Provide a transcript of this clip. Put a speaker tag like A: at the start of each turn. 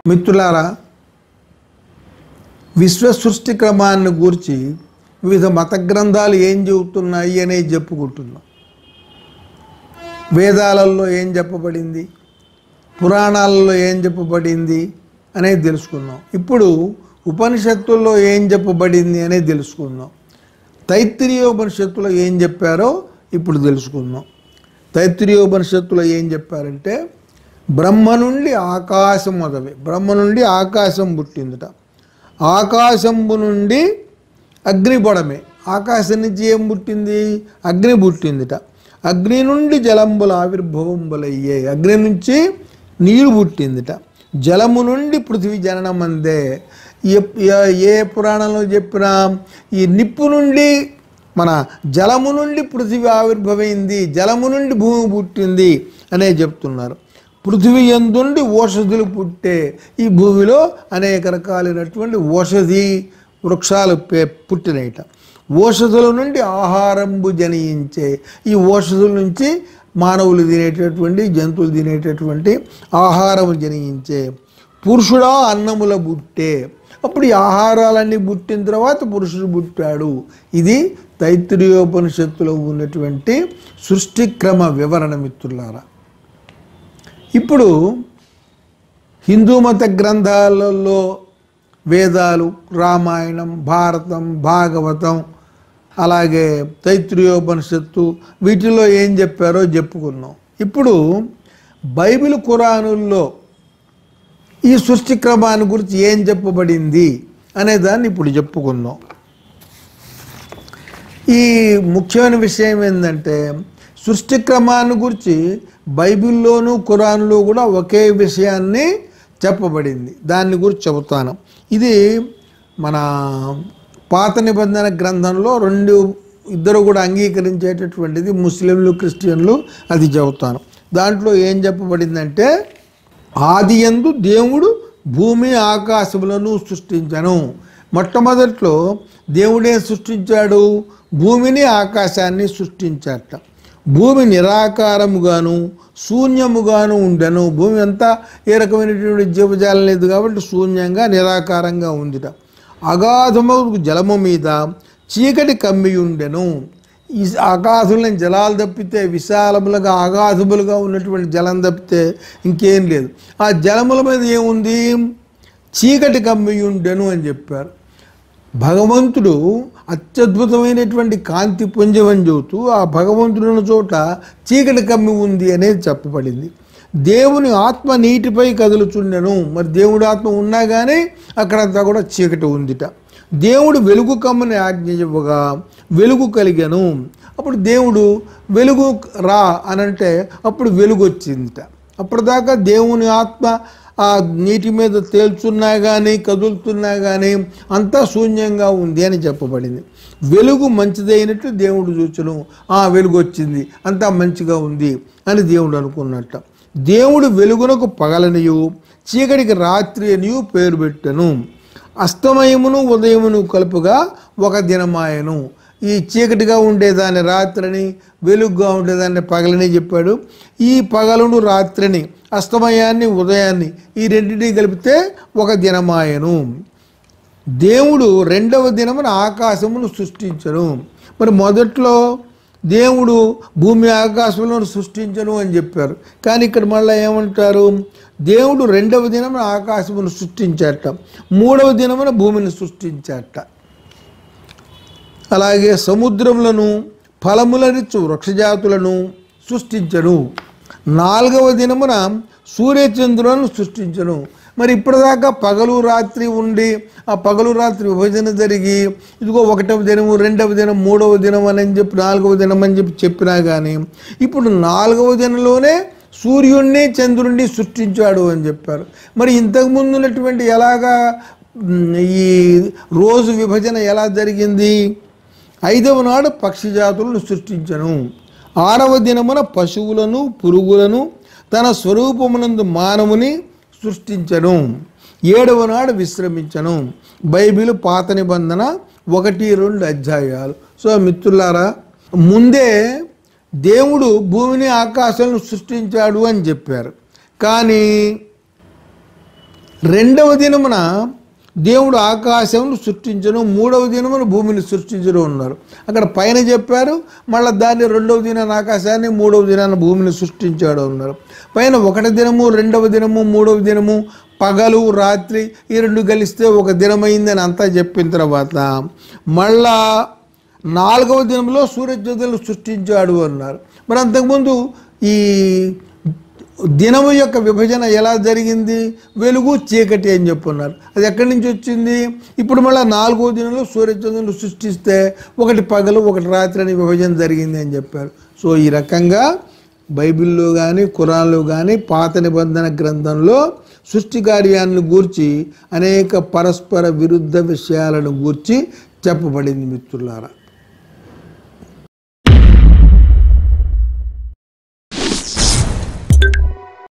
A: మిత్రులారా విశ్వ సృష్టి క్రమాన్ని గూర్చి వివిధ మత గ్రంథాలు ఏం చెబుతున్నాయి అనేది చెప్పుకుంటున్నాం వేదాలలో ఏం చెప్పబడింది పురాణాలలో ఏం చెప్పబడింది అనేది తెలుసుకుందాం ఇప్పుడు ఉపనిషత్తుల్లో ఏం చెప్పబడింది అనేది తెలుసుకుందాం తైత్తిరీయోపనిషత్తులో ఏం చెప్పారో ఇప్పుడు తెలుసుకుందాం తైత్తిరీయోపనిషత్తులో ఏం చెప్పారంటే బ్రహ్మ నుండి ఆకాశం మొదవి బ్రహ్మ నుండి ఆకాశం పుట్టిందట ఆకాశంబు నుండి అగ్ని పొడమే ఆకాశం నుంచి ఏం పుట్టింది అగ్ని పుట్టిందిట అగ్ని నుండి జలంబుల ఆవిర్భవంబులయ్యే అగ్ని నుంచి నీరు పుట్టిందిట జలము నుండి పృథివీ జననం అందే ఏ- ఏ- ఏ పురాణంలో చెప్పినా ఈ నిప్పు నుండి మన జలము నుండి పృథివీ ఆవిర్భవైంది జలము నుండి భూమి పుట్టింది అనే చెప్తున్నారు పృథివీ ఎందుండి ఓషధులు పుట్టే ఈ భూమిలో అనేక రకాలైనటువంటి ఓషధి వృక్షాలు పే పుట్టినయట ఓషధుల నుండి ఆహారంబు జనించే ఈ ఓషధుల నుంచి మానవులు తినేటటువంటి జంతువులు తినేటటువంటి ఆహారం జనించే పురుషుడా అన్నముల బుట్టే అప్పుడు ఈ ఆహారాలన్నీ పుట్టిన తర్వాత పురుషుడు పుట్టాడు ఇది తైత్తిరీయోపనిషత్తులో ఉన్నటువంటి సృష్టిక్రమ వివరణ మిత్రులారా ఇప్పుడు హిందూ మత గ్రంథాలలో వేదాలు రామాయణం భారతం భాగవతం అలాగే తైత్రీయోపనిషత్తు వీటిలో ఏం చెప్పారో చెప్పుకున్నాం ఇప్పుడు బైబిల్ ఖురానుల్లో ఈ సృష్టి క్రమాన్ని గురించి ఏం చెప్పబడింది అనే దాన్ని ఇప్పుడు చెప్పుకుందాం ఈ ముఖ్యమైన విషయం ఏంటంటే సృష్టి క్రమాన్ని గురించి బైబిల్లోను ఖురాన్లో కూడా ఒకే విషయాన్ని చెప్పబడింది దాన్ని గురించి చెబుతాను ఇది మన పాత నిబంధన గ్రంథంలో రెండు ఇద్దరు కూడా అంగీకరించేటటువంటిది ముస్లింలు క్రిస్టియన్లు అది చెబుతాను దాంట్లో ఏం చెప్పబడిందంటే ఆది యందు దేవుడు భూమి ఆకాశములను సృష్టించను మొట్టమొదట్లో దేవుడే సృష్టించాడు భూమిని ఆకాశాన్ని సృష్టించాట భూమి నిరాకారముగాను శూన్యముగాను ఉండెను భూమి అంతా ఏ రకమైనటువంటి జీవజాలం లేదు కాబట్టి శూన్యంగా నిరాకారంగా ఉందిట అగాధము జలము మీద చీకటి కమ్మి ఉండెను ఈ ఆకాశంలో జలాలు తప్పితే విశాలములుగా అగాధములుగా ఉన్నటువంటి జలం తప్పితే ఇంకేం లేదు ఆ జలముల మీద ఏముంది చీకటి కమ్మి ఉండెను అని చెప్పారు భగవంతుడు అత్యద్భుతమైనటువంటి కాంతి పుంజమని చెబుతూ ఆ భగవంతుడున్న చోట చీకటి కమ్మి ఉంది అనేది చెప్పబడింది దేవుని ఆత్మ నీటిపై కదులుచుండెను మరి దేవుడి ఆత్మ ఉన్నా కానీ అక్కడంతా కూడా చీకటి ఉందిట దేవుడు వెలుగు కమ్మని ఆజ్ఞ ఇవ్వగా వెలుగు కలిగాను అప్పుడు దేవుడు వెలుగు రా అనంటే అప్పుడు వెలుగు వచ్చిందిట అప్పటిదాకా దేవుని ఆత్మ ఆ నీటి మీద తేల్చున్నా కానీ కదులుతున్నా కానీ అంతా శూన్యంగా ఉంది అని చెప్పబడింది వెలుగు మంచిదైనట్టు దేవుడు చూచను ఆ వెలుగు వచ్చింది అంతా మంచిగా ఉంది అని దేవుడు అనుకున్నట్ట దేవుడు వెలుగునకు పగలనియు చీకటికి రాత్రి అనియు పేరు పెట్టెను అస్తమయమును ఉదయమును కలుపుగా ఒక దినమాయను ఈ చీకటిగా ఉండేదాన్ని రాత్రిని వెలుగుగా ఉండేదాన్ని పగలని చెప్పాడు ఈ పగలును రాత్రిని అస్తమయాన్ని ఉదయాన్ని ఈ రెండింటిని కలిపితే ఒక దినమాయను దేవుడు రెండవ దినమున ఆకాశమును సృష్టించను మరి మొదట్లో దేవుడు భూమి ఆకాశములను సృష్టించను అని చెప్పారు కానీ ఇక్కడ మళ్ళీ ఏమంటారు దేవుడు రెండవ దినమున ఆకాశమును సృష్టించాట మూడవ దినమున భూమిని సృష్టించాట అలాగే సముద్రములను ఫలములనిచ్చు వృక్షజాతులను సృష్టించను నాలుగవ దినమున సూర్యచంద్రులను సృష్టించను మరి ఇప్పటిదాకా పగలు రాత్రి ఉండి ఆ పగలు రాత్రి విభజన జరిగి ఇదిగో ఒకటవ దినము రెండవ దినం మూడవ దినం అని చెప్పి నాలుగవ దినం అని చెప్పి చెప్పినా కానీ ఇప్పుడు నాలుగవ దినంలోనే సూర్యుడిని చంద్రుడిని సృష్టించాడు అని చెప్పారు మరి ఇంతకుముందు ఉన్నటువంటి ఎలాగా మ్, ఈ రోజు విభజన ఎలా జరిగింది ఐదవ నాడు పక్షి జాతులను సృష్టించను ఆరవ దినమున పశువులను పురుగులను తన స్వరూపమునందు మానవుని సృష్టించను ఏడవ నాడు విశ్రమించను బైబిల్ పాత నిబంధన ఒకటి రెండు అధ్యాయాలు సో మిత్రులారా ముందే దేవుడు భూమిని ఆకాశాలను సృష్టించాడు అని చెప్పారు కానీ రెండవ దినమున దేవుడు ఆకాశమును సృష్టించను మూడవ దినమున భూమిని సృష్టించను ఉన్నారు అక్కడ పైన చెప్పారు మళ్ళీ దాన్ని రెండవ దినాన్ని ఆకాశాన్ని మూడవ దినాన్ని భూమిని సృష్టించాడు ఉన్నారు పైన ఒకటి దినము రెండవ దినము మూడవ దినము పగలు రాత్రి ఈ రెండు కలిస్తే ఒక దినమైందని అంతా చెప్పిన తర్వాత మళ్ళా నాలుగవ దినంలో సూర్యజ్యోతులను సృష్టించాడు అన్నారు మరి అంతకుముందు ఈ దినము యొక్క విభజన ఎలా జరిగింది వెలుగు చీకటి అని చెప్పున్నారు అది ఎక్కడి నుంచి వచ్చింది ఇప్పుడు మళ్ళీ నాలుగో దినంలో సూర్యచంద్రులు సృష్టిస్తే ఒకటి పగలు ఒకటి రాత్రి అని విభజన జరిగింది అని చెప్పారు సో ఈ రకంగా బైబిల్లో కానీ ఖురాన్లో కానీ పాత నిబంధన గ్రంథంలో సృష్టి కార్యాలను గూర్చి అనేక పరస్పర విరుద్ధ విషయాలను గూర్చి చెప్పబడింది మిత్రులారా